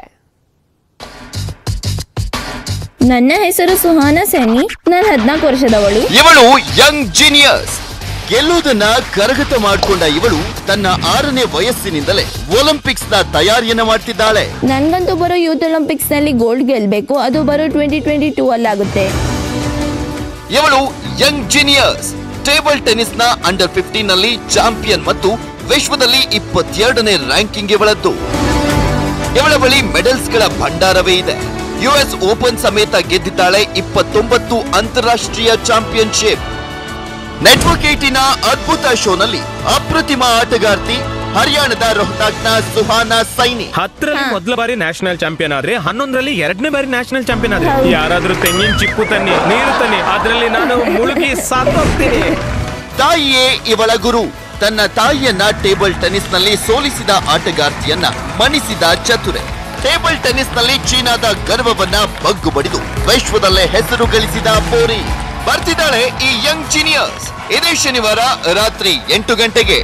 ನನ್ನ ಹೆಸರು ಸುಹಾನ ಸೆನಿ ನಾನು ಹದಿನಾಲ್ಕು ವರ್ಷದವಳು ಇವಳು ಯಂಗ್ ಜೀನಿಯಸ್ ಗೆಲ್ಲುವುದನ್ನ ಕರಗತ ಮಾಡಿಕೊಂಡ ಇವಳು ತನ್ನ ಆರನೇ ವಯಸ್ಸಿನಿಂದಲೇ ಒಲಿಂಪಿಕ್ಸ್ ನ ತಯಾರಿಯನ್ನ ಮಾಡ್ತಿದ್ದಾಳೆ ನನ್ಗಂತೂ ಬರೋ ಯೂತ್ ಒಲಿಂಪಿಕ್ಸ್ ನಲ್ಲಿ ಗೋಲ್ಡ್ ಗೆಲ್ಬೇಕು ಅದು ಬರೋ ಟ್ವೆಂಟಿ ಟ್ವೆಂಟಿ ಟೂ ಅಲ್ಲಾಗುತ್ತೆ ಇವಳು ಯಂಗ್ ಜೀನಿಯಸ್ ಟೇಬಲ್ ಟೆನಿಸ್ ನ ಅಂಡರ್ ಫಿಫ್ಟೀನ್ ನಲ್ಲಿ ಚಾಂಪಿಯನ್ ಮತ್ತು ವಿಶ್ವದಲ್ಲಿ ಇಪ್ಪತ್ತೆರಡನೇ ರ್ಯಾಂಕಿಂಗ್ ಇವಳದ್ದು ಇವಳ ಬಳಿ ಮೆಡಲ್ಸ್ ಗಳ ಭಂಡಾರವೇ ಇದೆ ಯುಎಸ್ ಓಪನ್ ಸಮೇತ ಗೆದ್ದಿದ್ದಾಳೆ ಇಪ್ಪತ್ತೊಂಬತ್ತು ಅಂತಾರಾಷ್ಟ್ರೀಯ ಚಾಂಪಿಯನ್ಶಿಪ್ ನೆಟ್ವರ್ಕ್ ಏಟಿನ ಅದ್ಭುತ ಶೋನಲ್ಲಿ ಅಪ್ರತಿಮ ಆಟಗಾರ್ತಿ ಹರಿಯಾಣದ ರೋಹ್ತಾಕ್ನ ಸುಹಾನಾ ಸೈನಿ ಹತ್ತರಲ್ಲಿ ಮೊದಲ ಬಾರಿ ನ್ಯಾಷನಲ್ ಚಾಂಪಿಯನ್ ಆದ್ರೆ ಹನ್ನೊಂದರಲ್ಲಿ ಎರಡನೇ ಬಾರಿ ನ್ಯಾಷನಲ್ ಚಾಂಪಿಯನ್ ಆದ್ರೆ ಯಾರಾದ್ರೂ ತೆಂಗಿನ ಚಿಪ್ಪು ತನ್ನಿ ನೀರು ತನ್ನಿ ಅದ್ರಲ್ಲಿ ನಾನು ಮುಳುಗಿ ಸಾಕೋಗ್ತೀನಿ ತಾಯಿಯೇ ಇವಳ ಗುರು ತನ್ನ ತಾಯಿಯನ್ನ ಟೇಬಲ್ ಟೆನ್ನಿಸ್ನಲ್ಲಿ ಸೋಲಿಸಿದ ಆಟಗಾರ್ತಿಯನ್ನ ಮಣಿಸಿದ ಚತುರೆ ಟೇಬಲ್ ಟೆನ್ನಿಸ್ನಲ್ಲಿ ಚೀನಾದ ಗರ್ವವನ್ನ ಬಗ್ಗು ಬಡಿದು ವಿಶ್ವದಲ್ಲೇ ಹೆಸರು ಗಳಿಸಿದ ಬೋರಿ ಬರ್ತಿದ್ದಾಳೆ ಈ ಯಂಗ್ ಜೀನಿಯರ್ಸ್ ಇದೇ ಶನಿವಾರ ರಾತ್ರಿ ಎಂಟು ಗಂಟೆಗೆ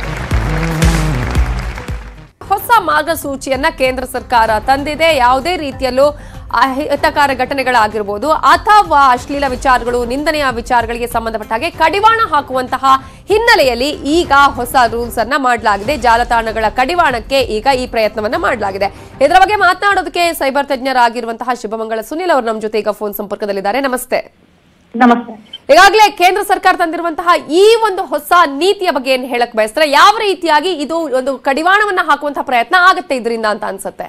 ಹೊಸ ಮಾರ್ಗಸೂಚಿಯನ್ನ ಕೇಂದ್ರ ಸರ್ಕಾರ ತಂದಿದೆ ಯಾವುದೇ ರೀತಿಯಲ್ಲೂ ಅಹಿತಕರ ಘಟನೆಗಳಾಗಿರ್ಬೋದು ಅಥವಾ ಅಶ್ಲೀಲ ವಿಚಾರಗಳು ನಿಂದನೆಯ ವಿಚಾರಗಳಿಗೆ ಸಂಬಂಧಪಟ್ಟ ಹಾಗೆ ಕಡಿವಾಣ ಹಾಕುವಂತಹ ಹಿನ್ನೆಲೆಯಲ್ಲಿ ಈಗ ಹೊಸ ರೂಲ್ಸ್ ಅನ್ನ ಮಾಡಲಾಗಿದೆ ಜಾಲತಾಣಗಳ ಕಡಿವಾಣಕ್ಕೆ ಈಗ ಈ ಪ್ರಯತ್ನವನ್ನ ಮಾಡಲಾಗಿದೆ ಇದರ ಬಗ್ಗೆ ಮಾತನಾಡೋದಕ್ಕೆ ಸೈಬರ್ ತಜ್ಞರಾಗಿರುವಂತಹ ಶುಭಮಂಗಳ ಸುನಿಲ್ ಅವರು ನಮ್ಮ ಜೊತೆ ಈಗ ಫೋನ್ ಸಂಪರ್ಕದಲ್ಲಿದ್ದಾರೆ ನಮಸ್ತೆ ನಮಸ್ತೆ ಈಗಾಗಲೇ ಕೇಂದ್ರ ಸರ್ಕಾರ ತಂದಿರುವಂತಹ ಈ ಒಂದು ಹೊಸ ನೀತಿಯ ಬಗ್ಗೆ ಏನ್ ಹೇಳಕ್ ಬಯಸ್ತಾರೆ ಯಾವ ರೀತಿಯಾಗಿ ಇದು ಒಂದು ಕಡಿವಾಣವನ್ನ ಹಾಕುವಂತಹ ಪ್ರಯತ್ನ ಆಗುತ್ತೆ ಇದರಿಂದ ಅಂತ ಅನ್ಸುತ್ತೆ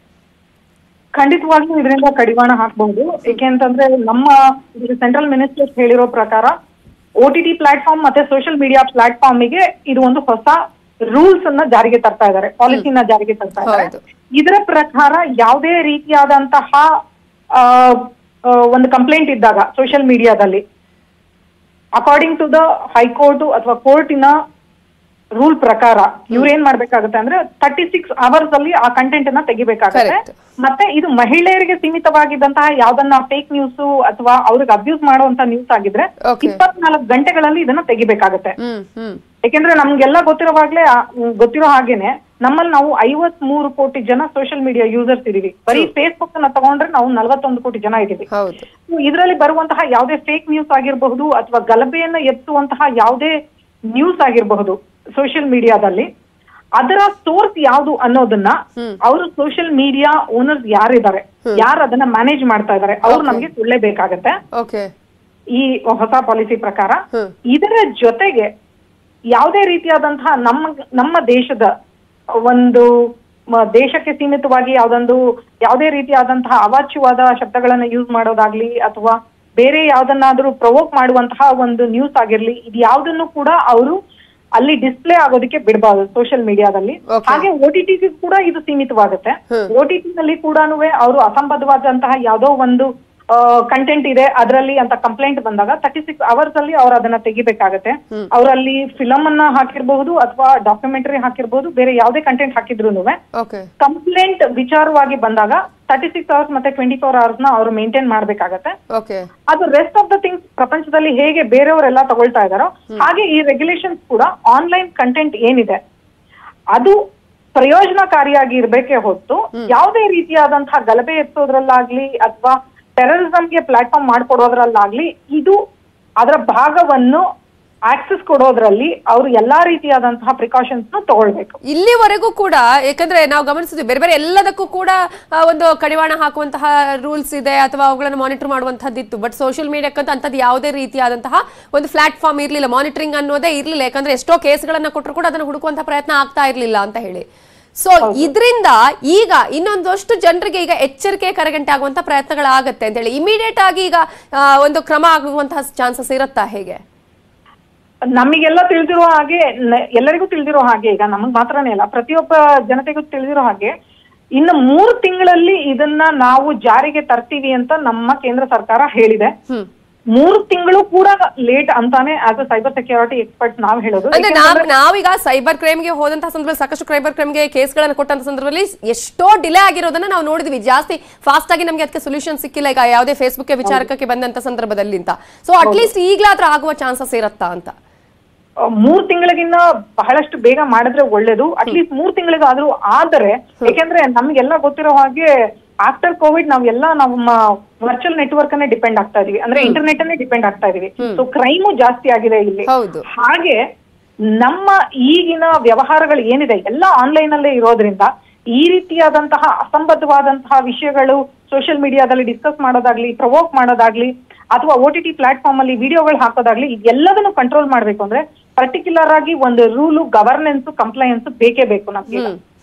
ಖಂಡಿತವಾಗ್ಲೂ ಇದರಿಂದ ಕಡಿವಾಣ ಹಾಕಬಹುದು ಏಕೆಂತಂದ್ರೆ ನಮ್ಮ ಸೆಂಟ್ರಲ್ ಮಿನಿಸ್ಟರ್ಸ್ ಹೇಳಿರೋ ಪ್ರಕಾರ ಒ ಟಿ ಟಿ ಪ್ಲಾಟ್ಫಾರ್ಮ್ ಮತ್ತೆ ಸೋಷಿಯಲ್ ಮೀಡಿಯಾ ಪ್ಲಾಟ್ಫಾರ್ಮಿಗೆ ಇದು ಒಂದು ಹೊಸ ರೂಲ್ಸ್ ಅನ್ನ ಜಾರಿಗೆ ತರ್ತಾ ಇದ್ದಾರೆ ಪಾಲಿಸಿನ ಜಾರಿಗೆ ತರ್ತಾ ಇದ್ದಾರೆ ಹೌದು. ಇದರ ಪ್ರಕಾರ ಯಾವುದೇ ರೀತಿಯಾದಂತಹ ಆ, ಆ, ಒಂದು ಕಂಪ್ಲೇಂಟ್ ಇದ್ದಾಗ ಸೋಷಿಯಲ್ ಮೀಡಿಯಾದಲ್ಲಿ ಅಕಾರ್ಡಿಂಗ್ ಟು ದ ಹೈಕೋರ್ಟ್ ಅಥವಾ ಕೋರ್ಟಿನ ರೂಲ್ ಪ್ರಕಾರ ಇವ್ರು ಏನ್ ಮಾಡ್ಬೇಕಾಗುತ್ತೆ ಅಂದ್ರೆ ತರ್ಟಿ ಸಿಕ್ಸ್ ಅವರ್ಸ್ ಅಲ್ಲಿ ಆ ಕಂಟೆಂಟ್ ಅನ್ನ ತೆಗಿಬೇಕಾಗುತ್ತೆ Correct. ಮತ್ತೆ ಇದು ಮಹಿಳೆಯರಿಗೆ ಸೀಮಿತವಾಗಿದ್ದಂತಹ ಯಾವ್ದನ್ನ ಫೇಕ್ ನ್ಯೂಸ್ ಅಥವಾ ಅವ್ರಿಗೆ ಅಬ್ಯೂಸ್ ಮಾಡುವಂತ ನ್ಯೂಸ್ ಆಗಿದ್ರೆ Okay. ಇಪ್ಪತ್ನಾಲ್ಕು ಗಂಟೆಗಳಲ್ಲಿ ಇದನ್ನ ತೆಗಿಬೇಕಾಗತ್ತೆ ಹ್ಮ್ ಹ್ಮ್ ಯಾಕೆಂದ್ರೆ ನಮ್ಗೆಲ್ಲ ಗೊತ್ತಿರೋವಾಗ್ಲೇ ಆ, ಮ್, ಗೊತ್ತಿರೋ ಹಾಗೇನೆ ನಮ್ಮಲ್ಲಿ ನಾವು ಐವತ್ ಮೂರು ಕೋಟಿ ಜನ ಸೋಷಿಯಲ್ ಮೀಡಿಯಾ ಯೂಸರ್ಸ್ ಇದೀವಿ ಬರೀ ಫೇಸ್ಬುಕ್ ಅನ್ನ ತಗೊಂಡ್ರೆ ನಾವು ನಲವತ್ತೊಂದು ಕೋಟಿ ಜನ ಇದೀವಿ ಹೌದು ಇದರಲ್ಲಿ ಬರುವಂತಹ ಯಾವುದೇ ಫೇಕ್ ನ್ಯೂಸ್ ಆಗಿರಬಹುದು ಅಥವಾ ಗಲಭೆಯನ್ನ ಎತ್ತುವಂತಹ ಯಾವುದೇ ನ್ಯೂಸ್ ಆಗಿರಬಹುದು ಸೋಷಿಯಲ್ ಮೀಡಿಯಾದಲ್ಲಿ ಅದರ ಸೋರ್ಸ್ ಯಾವುದು ಅನ್ನೋದನ್ನ ಅವರು ಸೋಷಿಯಲ್ ಮೀಡಿಯಾ ಓನರ್ಸ್ ಯಾರಿದ್ದಾರೆ ಯಾರು ಅದನ್ನ ಮ್ಯಾನೇಜ್ ಮಾಡ್ತಾ ಇದ್ದಾರೆ ಅವ್ರು ನಮ್ಗೆ ಕೊಡ್ಲೇಬೇಕಾಗತ್ತೆ ಓಕೆ ಈ ಹೊಸ ಪಾಲಿಸಿ ಪ್ರಕಾರ ಹ್ಮ್. ಇದರ ಜೊತೆಗೆ ಯಾವುದೇ ರೀತಿಯಾದಂತಹ ನಮ್ಮ ನಮ್ಮ ದೇಶದ ಒಂದು ಮ- ದೇಶಕ್ಕೆ ಸೀಮಿತವಾಗಿ ಯಾವ್ದೊಂದು ಯಾವುದೇ ರೀತಿಯಾದಂತಹ ಅವಾಚ್ಯವಾದ ಶಬ್ದಗಳನ್ನ ಯೂಸ್ ಮಾಡೋದಾಗ್ಲಿ ಅಥವಾ ಬೇರೆ ಯಾವ್ದನ್ನಾದ್ರೂ ಪ್ರವೋಕ್ ಮಾಡುವಂತಹ ಒಂದು ನ್ಯೂಸ್ ಆಗಿರ್ಲಿ ಇದು ಯಾವ್ದನ್ನು ಕೂಡ ಅವರು ಅಲ್ಲಿ ಡಿಸ್ಪ್ಲೇ ಆಗೋದಕ್ಕೆ ಬಿಡಬಾರ್ದು ಸೋಷಿಯಲ್ ಮೀಡಿಯಾದಲ್ಲಿ Okay. ಹಾಗೆ ಓ ಟಿ ಕೂಡ ಇದು ಸೀಮಿತವಾಗುತ್ತೆ ಓ ಟಿ ನಲ್ಲಿ ಕೂಡ ಅವರು ಅಸಂಬದ್ಧವಾದಂತಹ ಯಾವುದೋ ಒಂದು ಕಂಟೆಂಟ್ ಇದೆ ಅದರಲ್ಲಿ ಅಂತ ಕಂಪ್ಲೇಂಟ್ ಬಂದಾಗ ತರ್ಟಿ ಸಿಕ್ಸ್ ಅವರ್ಸ್ ಅಲ್ಲಿ ಅವ್ರು ಅದನ್ನ ತೆಗಿಬೇಕಾಗತ್ತೆ ಅವರಲ್ಲಿ ಫಿಲಮ್ ಅನ್ನ ಹಾಕಿರ್ಬಹುದು ಅಥವಾ ಡಾಕ್ಯುಮೆಂಟರಿ ಹಾಕಿರ್ಬಹುದು ಬೇರೆ ಯಾವುದೇ ಕಂಟೆಂಟ್ ಹಾಕಿದ್ರು ಓಕೆ ಕಂಪ್ಲೇಂಟ್ ವಿಚಾರವಾಗಿ ಬಂದಾಗ ತರ್ಟಿ ಸಿಕ್ಸ್ ಅವರ್ಸ್ ಮತ್ತೆ ಟ್ವೆಂಟಿ ಫೋರ್ ಅವರ್ಸ್ ನ ಅವ್ರು ಮೇಂಟೈನ್ ಮಾಡ್ಬೇಕಾಗತ್ತೆ ಓಕೆ ಅದು ರೆಸ್ಟ್ ಆಫ್ ದ ಥಿಂಗ್ಸ್ ಪ್ರಪಂಚದಲ್ಲಿ ಹೇಗೆ ಬೇರೆಯವರೆಲ್ಲ ತಗೊಳ್ತಾ ಇದಾರೋ ಹಾಗೆ ಈ ರೆಗ್ಯುಲೇಷನ್ಸ್ ಕೂಡ ಆನ್ಲೈನ್ ಕಂಟೆಂಟ್ ಏನಿದೆ ಅದು ಪ್ರಯೋಜನಕಾರಿಯಾಗಿ ಇರ್ಬೇಕೇ ಹೊತ್ತು ಯಾವುದೇ ರೀತಿಯಾದಂತಹ ಗಲಭೆ ಎತ್ತೋದ್ರಲ್ಲಾಗ್ಲಿ ಅಥವಾ ಟೆರರಿಸಂಗೆ ಪ್ಲಾಟ್ಫಾರ್ಮ್ ಮಾಡ್ಕೊಡೋದ್ರಲ್ಲಾಗ್ಲಿ ಇದು ಅದರ ಭಾಗವನ್ನು ಆಕ್ಸೆಸ್ ಕೊಡೋದ್ರಲ್ಲಿ ಅವರು ಎಲ್ಲಾ ರೀತಿಯಾದಂತಹ ಪ್ರಿಕಾಷನ್ಸ್ ತಗೊಳ್ಬೇಕು ಇಲ್ಲಿವರೆಗೂ ಕೂಡ ಯಾಕಂದ್ರೆ ನಾವು ಗಮನಿಸಿದ್ವಿ ಬೇರೆ ಬೇರೆ ಎಲ್ಲದಕ್ಕೂ ಕೂಡ ಆ, ಒಂದು ಕಡಿವಾಣ ಹಾಕುವಂತಹ ರೂಲ್ಸ್ ಇದೆ ಅಥವಾ ಅವುಗಳನ್ನು ಮಾನಿಟರ್ ಮಾಡುವಂತಹದ್ದಿತ್ತು ಬಟ್ ಸೋಷಿಯಲ್ ಮೀಡಿಯಾಕ್ಕಂತ ಅಂತದ್ದು ಯಾವುದೇ ರೀತಿಯಾದಂತಹ ಒಂದು ಪ್ಲಾಟ್ಫಾರ್ಮ್ ಇರಲಿಲ್ಲ ಮಾನಿಟರಿಂಗ್ ಅನ್ನೋದೇ ಇರಲಿಲ್ಲ ಯಾಕಂದ್ರೆ ಎಷ್ಟೋ ಕೇಸ್ಗಳನ್ನ ಕೊಟ್ಟರು ಕೂಡ ಅದನ್ನು ಹುಡುಕುವಂತಹ ಪ್ರಯತ್ನ ಆಗ್ತಾ ಇರಲಿಲ್ಲ ಅಂತ ಹೇಳಿ ಸೊ ಇದರಿಂದ ಈಗ ಇನ್ನೊಂದಷ್ಟು ಜನರಿಗೆ ಈಗ ಎಚ್ಚರಿಕೆ ಕರಗಂಟೆ ಆಗುವಂತ ಪ್ರಯತ್ನಗಳಾಗತ್ತೆ ಅಂತ ಹೇಳಿ ಇಮಿಡಿಯೇಟ್ ಆಗಿ ಈಗ ಆ, ಒಂದು ಕ್ರಮ ಆಗುವಂತಹ ಚಾನ್ಸಸ್ ಇರುತ್ತಾ ಹೇಗೆ ನಮಗೆಲ್ಲ ತಿಳಿದಿರೋ ಹಾಗೆ ನ- ಎಲ್ಲರಿಗೂ ತಿಳಿದಿರೋ ಹಾಗೆ ಈಗ ನಮಗ್ ಮಾತ್ರನೇ ಅಲ್ಲ ಪ್ರತಿಯೊಬ್ಬ ಜನತೆಗೂ ತಿಳಿದಿರೋ ಹಾಗೆ ಇನ್ನು ಮೂರು ತಿಂಗಳಲ್ಲಿ ಇದನ್ನ ನಾವು ಜಾರಿಗೆ ತರ್ತೀವಿ ಅಂತ ನಮ್ಮ ಕೇಂದ್ರ ಸರ್ಕಾರ ಹೇಳಿದೆ ಮೂರು ತಿಂಗಳು ಕೂಡ ಲೇಟ್ ಅಂತಾನೆ as a cyber security expert ನಾವು ಹೇಳೋದು ಅಂದ್ರೆ ನಾವ್ ನಾವೀಗ ಸೈಬರ್ ಕ್ರೈಮ್ಗೆ ಹೋದಂತಹ ಸಂದರ್ಭದಲ್ಲಿ ಸಾಕಷ್ಟು ಸೈಬರ್ ಕ್ರೈಮ್ಗೆ ಕೇಸ್ಗಳನ್ನು ಕೊಟ್ಟಂತ ಸಂದರ್ಭದಲ್ಲಿ ಎಷ್ಟೋ ಡಿಲೇ ಆಗಿರೋದನ್ನ ನಾವು ನೋಡಿದ್ವಿ ಜಾಸ್ತಿ ಫಾಸ್ಟ್ ಆಗಿ ನಮ್ಗೆ ಅದಕ್ಕೆ ಸೊಲ್ಯೂಷನ್ ಸಿಕ್ಕಿಲ್ಲ ಈಗ ಯಾವುದೇ ಫೇಸ್ಬುಕ್ ವಿಚಾರಕ್ಕೆ ಬಂದಂತ ಸಂದರ್ಭದಲ್ಲಿ ಅಂತ ಸೊ ಅಟ್ಲೀಸ್ಟ್ ಈಗ್ಲಾದ್ರೂ ಆಗುವ ಚಾನ್ಸಸ್ ಇರತ್ತಾ ಅಂತ ಆ, ಮೂರ್ ತಿಂಗಳಿಗಿನ್ನ ಬಹಳಷ್ಟು ಬೇಗ ಮಾಡಿದ್ರೆ ಒಳ್ಳೇದು ಅಟ್ಲೀಸ್ಟ್ ಮೂರ್ ತಿಂಗಳಿಗಾದ್ರೂ ಆದರೆ ಯಾಕೆಂದ್ರೆ ನಮ್ಗೆಲ್ಲ ಗೊತ್ತಿರೋ ಹಾಗೆ ಆಫ್ಟರ್ ಕೋವಿಡ್ ನಾವೆಲ್ಲ ನಮ್ಮ ವರ್ಚುವಲ್ ನೆಟ್ವರ್ಕ್ ಅನ್ನೇ ಡಿಪೆಂಡ್ ಆಗ್ತಾ ಇದೀವಿ ಅಂದ್ರೆ ಇಂಟರ್ನೆಟ್ ಅನ್ನೇ ಡಿಪೆಂಡ್ ಆಗ್ತಾ ಇದೀವಿ ಸೊ ಕ್ರೈಮು ಜಾಸ್ತಿ ಆಗಿದೆ ಇಲ್ಲಿ ಹೌದು. ಹಾಗೆ ನಮ್ಮ ಈಗಿನ ವ್ಯವಹಾರಗಳು ಏನಿದೆ ಎಲ್ಲ ಆನ್ಲೈನ್ ಅಲ್ಲೇ ಇರೋದ್ರಿಂದ ಈ ರೀತಿಯಾದಂತಹ ಅಸಂಬದ್ಧವಾದಂತಹ ವಿಷಯಗಳು ಸೋಷಿಯಲ್ ಮೀಡಿಯಾದಲ್ಲಿ ಡಿಸ್ಕಸ್ ಮಾಡೋದಾಗ್ಲಿ ಪ್ರವೋಕ್ ಮಾಡೋದಾಗ್ಲಿ ಅಥವಾ ಓ ಟಿ ಟಿ ಪ್ಲಾಟ್ಫಾರ್ಮ್ ಅಲ್ಲಿ ವಿಡಿಯೋಗಳು ಹಾಕೋದಾಗ್ಲಿ ಇದೆಲ್ಲದನ್ನು ಕಂಟ್ರೋಲ್ ಮಾಡ್ಬೇಕು ಅಂದ್ರೆ ಪರ್ಟಿಕ್ಯುಲರ್ ಆಗಿ ಒಂದು ರೂಲು ಗವರ್ನೆನ್ಸ್ ಕಂಪ್ಲೈನ್ಸ್ ಬೇಕೇ ಬೇಕು ನಮ್ಗೆ ಹ್ಮ್ ಹ್ಮ್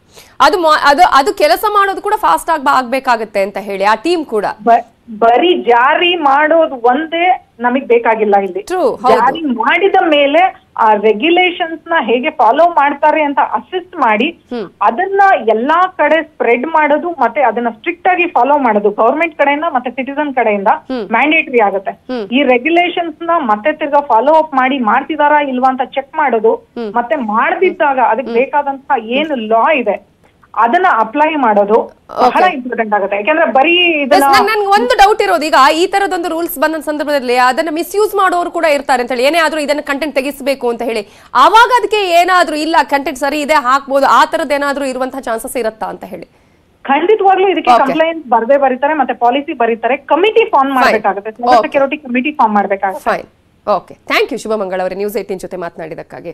ಅದು ಮಾ- ಅದು ಅದು ಕೆಲಸ ಮಾಡೋದು ಕೂಡ ಫಾಸ್ಟ್ ಆಗಿ ಆಗ್ಬೇಕಾಗತ್ತೆ ಅಂತ ಹೇಳಿ ಆ ಟೀಮ್ ಕೂಡ ಬ- ಬರೀ ಜಾರಿ ಮಾಡೋದು ಒಂದೇ ನಮಗ್ ಬೇಕಾಗಿಲ್ಲ ಇಲ್ಲಿ True, ಹೌದು. ಜಾರಿ ಮಾಡಿದ ಮೇಲೆ ಆ ರೆಗ್ಯುಲೇಷನ್ಸ್ ನ ಹೇಗೆ ಫಾಲೋ ಮಾಡ್ತಾರೆ ಅಂತ ಅಸಿಸ್ಟ್ ಮಾಡಿ ಅದನ್ನ ಎಲ್ಲಾ ಕಡೆ ಸ್ಪ್ರೆಡ್ ಮಾಡೋದು ಮತ್ತೆ ಅದನ್ನ ಸ್ಟ್ರಿಕ್ಟ್ ಆಗಿ ಫಾಲೋ ಮಾಡೋದು ಗವರ್ಮೆಂಟ್ ಕಡೆಯಿಂದ ಮತ್ತೆ ಸಿಟಿಸನ್ ಕಡೆಯಿಂದ ಮ್ಯಾಂಡೇಟರಿ ಆಗುತ್ತೆ ಈ ರೆಗ್ಯುಲೇಷನ್ಸ್ ನ ಮತ್ತೆ ತಿರ್ಗಾ ಫಾಲೋ ಅಪ್ ಮಾಡಿ ಮಾಡ್ತಿದಾರಾ ಇಲ್ವಾ ಅಂತ ಚೆಕ್ ಮಾಡೋದು ಮತ್ತೆ ಮಾಡದಿದ್ದಾಗ ಅದಕ್ಕೆ ಬೇಕಾದಂತಹ ಏನು ಲಾ ಇದೆ ಅದನ್ನ ಅಪ್ಲೈ ಮಾಡೋದು ಬಹಳ ಇಂಪಾರ್ಟೆಂಟ್ ಆಗುತ್ತೆ ಯಾಕಂದ್ರೆ ಬರೀ ಇದನ್ನ ನನ್ಗೆ ಒಂದು ಡೌಟ್ ಇರೋದು ಈಗ ಈ ತರದೊಂದು ರೂಲ್ಸ್ ಬಂದ ಸಂದರ್ಭದಲ್ಲಿ ಅದನ್ನ ಮಿಸ್ಯೂಸ್ ಮಾಡೋರು ಕೂಡ ಇರ್ತಾರೆ ಅಂತ ಹೇಳಿ ಏನೇ ಆದ್ರೂ ಇದನ್ನ ಕಂಟೆಂಟ್ ತೆಗಿಸಬೇಕು ಅಂತ ಹೇಳಿ ಆವಾಗ ಅದಕ್ಕೆ ಏನಾದ್ರೂ ಇಲ್ಲ ಕಂಟೆಂಟ್ ಸರಿ ಇದೆ ಹಾಕ್ಬೋದು ಆ ತರದ್ ಏನಾದ್ರೂ ಇರುವಂತಹ ಚಾನ್ಸಸ್ ಇರುತ್ತಾ ಅಂತ ಹೇಳಿ ಖಂಡಿತವಾಗ್ಲೂ ಇದಕ್ಕೆ Okay. ಕಂಪ್ಲೇಂಟ್ ಬರ್ದೇ ಬರೀತಾರೆ ಮತ್ತೆ ಪಾಲಿಸಿ ಬರೀತಾರೆ ಕಮಿಟಿ ಫಾರ್ಮ್ ಮಾಡ್ಬೇಕಾಗುತ್ತೆ Okay. ಸೆಕ್ಯೂರಿಟಿ ಕಮಿಟಿ ಫಾರ್ಮ್ ಮಾಡ್ಬೇಕಾಗುತ್ತೆ fine okay thank you Shubhamangala ಅವರೇ ನ್ಯೂಸ್ ಏಟಿನ್ ಜೊತೆ ಮಾತನಾಡಿದಕ್ಕಾಗಿ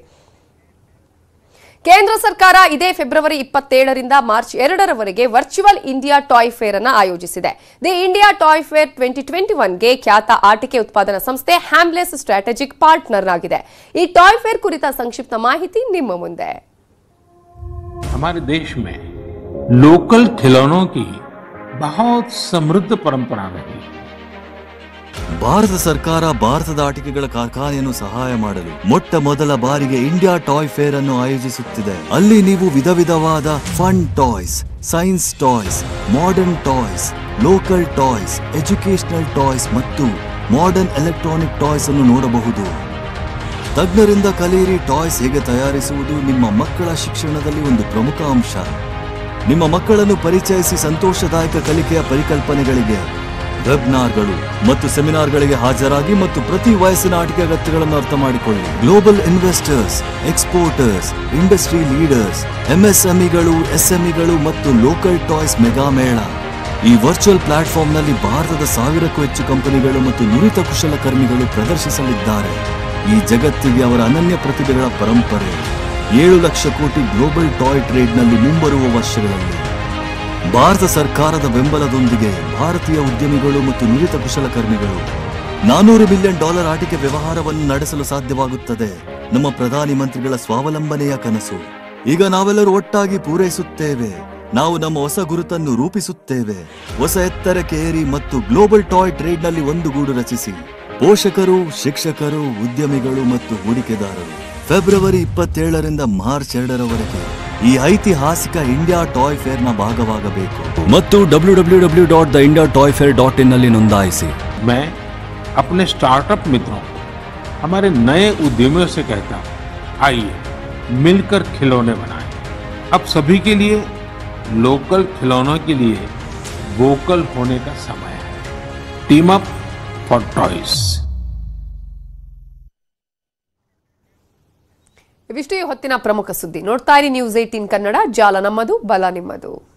ಕೇಂದ್ರ ಸರ್ಕಾರ ಇದೇ ಫೆಬ್ರವರಿ ಇಪ್ಪತ್ತೇಳರಿಂದ ಮಾರ್ಚ್ ಎರಡರವರೆಗೆ ವರ್ಚುವಲ್ ಇಂಡಿಯಾ ಟಾಯ್ ಫೇರ್ ಅನ್ನು ಆಯೋಜಿಸಿದೆ the India toy fair twenty twenty ಒನ್ಗೆ ಖ್ಯಾತ ಆಟಿಕೆ ಉತ್ಪಾದನಾ ಸಂಸ್ಥೆ ಹ್ಯಾಮ್ಲೆಸ್ ಸ್ಟ್ರಾಟಜಿಕ್ ಪಾರ್ಟ್ನರ್ ಆಗಿದೆ ಈ ಟಾಯ್ ಫೇರ್ ಕುರಿತ ಸಂಕ್ಷಿಪ್ತ ಮಾಹಿತಿ ನಿಮ್ಮ ಮುಂದೆ हमारे देश में लोकल खिलौनों की बहुत समृद्ध परंपरा रही है ಭಾರತ ಸರ್ಕಾರ ಭಾರತದ ಆಟಿಕೆಗಳ ಕಾರ್ಖಾನೆಯನ್ನು ಸಹಾಯ ಮಾಡಲು ಮೊಟ್ಟ ಮೊದಲ ಬಾರಿಗೆ ಇಂಡಿಯಾ ಟಾಯ್ ಫೇರ್ ಅನ್ನು ಆಯೋಜಿಸುತ್ತಿದೆ ಅಲ್ಲಿ ನೀವು ವಿಧ ವಿಧವಾದ fun toys science toys modern toys local toys educational toys ಮತ್ತು ಮಾಡರ್ನ್ ಎಲೆಕ್ಟ್ರಾನಿಕ್ ಟಾಯ್ಸ್ ಅನ್ನು ನೋಡಬಹುದು ತಜ್ಞರಿಂದ ಕಲಿಯಿರಿ ಟಾಯ್ಸ್ ಹೇಗೆ ತಯಾರಿಸುವುದು ನಿಮ್ಮ ಮಕ್ಕಳ ಶಿಕ್ಷಣದಲ್ಲಿ ಒಂದು ಪ್ರಮುಖ ಅಂಶ ನಿಮ್ಮ ಮಕ್ಕಳನ್ನು ಪರಿಚಯಿಸಿ ಸಂತೋಷದಾಯಕ ಕಲಿಕೆಯ ಪರಿಕಲ್ಪನೆಗಳಿಗೆ ವೆಬ್ನಾರ್ಗಳು ಮತ್ತು ಸೆಮಿನಾರ್ಗಳಿಗೆ ಹಾಜರಾಗಿ ಮತ್ತು ಪ್ರತಿ ವಯಸ್ಸಿನ ಆಟಿಕೆ ಅಗತ್ಯಗಳನ್ನು ಅರ್ಥ ಮಾಡಿಕೊಳ್ಳಿ global investors exporters industry leaders ಎಂಎಸ್ಎಂಇಗಳು ಎಸ್ಎಂಇಗಳು ಮತ್ತು ಲೋಕಲ್ ಟಾಯ್ಸ್ ಮೆಗಾ ಮೇಳ ಈ ವರ್ಚುವಲ್ ಪ್ಲಾಟ್ಫಾರ್ಮ್ನಲ್ಲಿ ಭಾರತದ ಸಾವಿರಕ್ಕೂ ಹೆಚ್ಚು ಕಂಪನಿಗಳು ಮತ್ತು ನುರಿತ ಕುಶಲಕರ್ಮಿಗಳು ಪ್ರದರ್ಶಿಸಲಿದ್ದಾರೆ ಈ ಜಗತ್ತಿಗೆ ಅವರ ಅನನ್ಯ ಪ್ರತಿಭೆಗಳ ಪರಂಪರೆ ಏಳು ಲಕ್ಷ ಕೋಟಿ ಗ್ಲೋಬಲ್ ಟಾಯ್ ಟ್ರೇಡ್ನಲ್ಲಿ ಮುಂಬರುವ ವರ್ಷಗಳಲ್ಲಿ ಭಾರತ ಸರ್ಕಾರದ ಬೆಂಬಲದೊಂದಿಗೆ ಭಾರತೀಯ ಉದ್ಯಮಿಗಳು ಮತ್ತು ನುರಿತ ಕುಶಲಕರ್ಮಿಗಳು ನಾನೂರು ಬಿಲಿಯನ್ ಡಾಲರ್ ಆಟಿಕೆ ವ್ಯವಹಾರವನ್ನು ನಡೆಸಲು ಸಾಧ್ಯವಾಗುತ್ತದೆ ನಮ್ಮ ಪ್ರಧಾನಿ ಮಂತ್ರಿಗಳ ಸ್ವಾವಲಂಬನೆಯ ಕನಸು ಈಗ ನಾವೆಲ್ಲರೂ ಒಟ್ಟಾಗಿ ಪೂರೈಸುತ್ತೇವೆ ನಾವು ನಮ್ಮ ಹೊಸ ಗುರುತನ್ನು ರೂಪಿಸುತ್ತೇವೆ ಹೊಸ ಎತ್ತರಕ್ಕೆ ಏರಿ ಮತ್ತು ಗ್ಲೋಬಲ್ ಟಾಯ್ ಟ್ರೇಡ್ನಲ್ಲಿ ಒಂದು ಗೂಡು ರಚಿಸಿ ಪೋಷಕರು ಶಿಕ್ಷಕರು ಉದ್ಯಮಿಗಳು ಮತ್ತು ಹೂಡಿಕೆದಾರರು ಫೆಬ್ರವರಿ ಇಪ್ಪತ್ತೇಳರಿಂದ ಮಾರ್ಚ್ ಎರಡರವರೆಗೆ ಈ ಐತಿಹಾಸಿಕ ಇಂಡಿಯಾ ಟಾಯ್ ಫೇರ್ನ ಭಾಗವಾಗಬೇಕು ಮತ್ತು W W W dot the India toy fair dot in ನಲ್ಲಿ ನೋಂದಾಯಿಸಿ मैं अपने स्टार्टअप मित्रों को हमारे नए उद्यमियों से कहता हूं आइए मिलकर खिलौने बनाएं अब सभी के लिए लोकल खिलौनों के लिए वोकल होने का समय है टीम अप फॉर टॉयज ಇವಿಷ್ಟು ಈ ಹೊತ್ತಿನ ಪ್ರಮುಖ ಸುದ್ದಿ ನೋಡ್ತಾ ಇರಿ ನ್ಯೂಸ್ ಏಟೀನ್ ಕನ್ನಡ ಜಾಲ ನಮ್ಮದು ಬಲ ನಿಮ್ಮದು